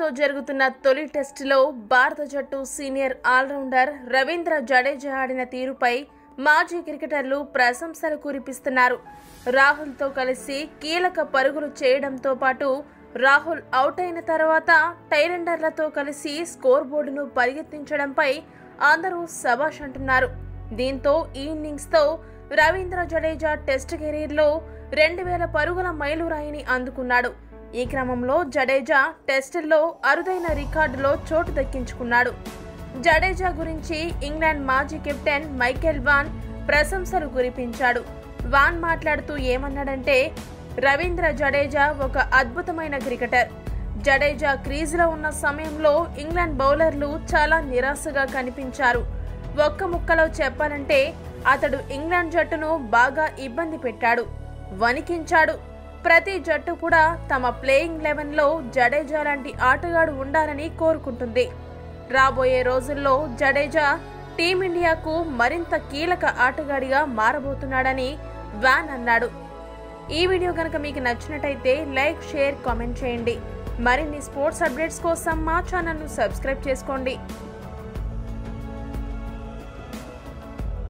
జరుగుతున్న తొలి టెస్టులో భారత జట్టు సీనియర్ ఆల్రౌండర్ రవీంద్ర జడేజా ఆడిన తీరుపై మాజీ క్రికెటర్లు ప్రశంసలు కురిపిస్తున్నారు రాహుల్తో కలిసి కీలక పరుగులు చేయడంతో పాటు రాహుల్ అవుట్ అయిన తర్వాత టైలెండర్లతో కలిసి స్కోర్ బోర్డును పరిగెత్తించడంపై అందరూ శబాష్ అంటున్నారు దీంతో ఈ ఇన్నింగ్స్తో రవీంద్ర జడేజా టెస్ట్ కెరీర్లో రెండు వేల పరుగుల మైలురాయిని అందుకున్నాడు ఈ క్రమంలో జడేజా టెస్టుల్లో అరుదైన రికార్డులో చోటు దక్కించుకున్నాడు జడేజా గురించి ఇంగ్లాండ్ మాజీ కెప్టెన్ మైకెల్ వాన్ ప్రశంసలు కురిపించాడు వాన్ మాట్లాడుతూ ఏమన్నాడంటే రవీంద్ర జడేజా ఒక అద్భుతమైన క్రికెటర్ జడేజా క్రీజులో ఉన్న సమయంలో ఇంగ్లాండ్ బౌలర్లు చాలా నిరాశగా కనిపించారు ఒక్క ముక్కలో చెప్పాలంటే అతడు ఇంగ్లాండ్ జట్టును బాగా ఇబ్బంది పెట్టాడు వణికించాడు ప్రతి జట్టు కూడా తమ ప్లేయింగ్ లెవెన్లో జడేజా లాంటి ఆటగాడు ఉండాలని కోరుకుంటుంది రాబోయే రోజుల్లో జడేజా టీమిండియాకు మరింత కీలక ఆటగాడిగా మారబోతున్నాడని వ్యాన్ అన్నాడు ఈ వీడియో కనుక మీకు నచ్చినట్టయితే లైక్ షేర్ కామెంట్ చేయండి మరిన్ని స్పోర్ట్స్ అప్డేట్స్ కోసం మా ఛానల్ను సబ్స్క్రైబ్ చేసుకోండి